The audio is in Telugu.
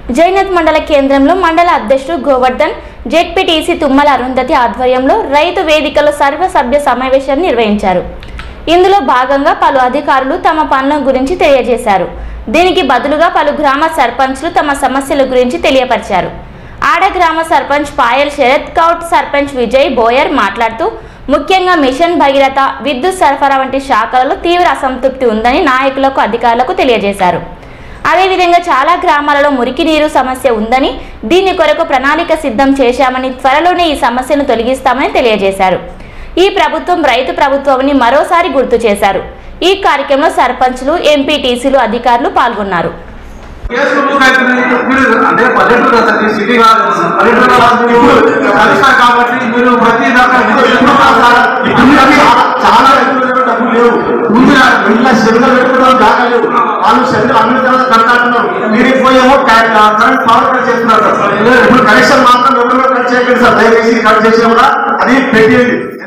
జైనత్ మండల కేంద్రంలో మండల అధ్యక్షుడు గోవర్ధన్ జెడ్పీటీసీ తుమ్మల అరుంధతి ఆధ్వర్యంలో రైతు వేదికలో సర్వసభ్య సమావేశాన్ని నిర్వహించారు ఇందులో భాగంగా పలు అధికారులు తమ పనుల గురించి తెలియజేశారు దీనికి బదులుగా పలు గ్రామ సర్పంచ్లు తమ సమస్యల గురించి తెలియపరిచారు ఆడ గ్రామ సర్పంచ్ పాయల్ శరత్ కౌట్ సర్పంచ్ విజయ్ బోయర్ మాట్లాడుతూ ముఖ్యంగా మిషన్ భగీరథ విద్యుత్ సరఫరా వంటి శాఖలలో తీవ్ర అసంతృప్తి ఉందని నాయకులకు అధికారులకు తెలియజేశారు అదేవిధంగా చాలా గ్రామాలలో మురికి నీరు సమస్య ఉందని దీని కొరకు ప్రణాళిక సిద్ధం చేశామని త్వరలోనే ఈ సమస్యను తొలగిస్తామని తెలియజేశారు ఈ ప్రభుత్వం రైతు ప్రభుత్వమని మరోసారి గుర్తు చేశారు ఈ కార్యక్రమంలో సర్పంచ్లు ఎంపీటీసీలు అధికారులు పాల్గొన్నారు కేసులు మీరు అంటే పల్లెటూరు కదా సార్, ఈ సిటీ కాదు పల్లెటూరు కాదు, మీరు కలిసారు కాబట్టి మీరు ప్రతి దాకా చాలా రైతుల దగ్గర డబ్బులు లేవు ముందు ఇంట్లో సెల్లు పెట్టుకోవడం దాకా లేవు వాళ్ళు సెల్లు అన్ని తర్వాత కడతాంటున్నారు మీరు పోయేమో కరెంట్ పవర్ కట్ చేస్తున్నారు సార్ ఇప్పుడు కనెక్షన్ మాత్రం ఎవరు కట్ చేయకండి సార్ దయచేసి కట్ చేసినా కూడా అది పెట్టేది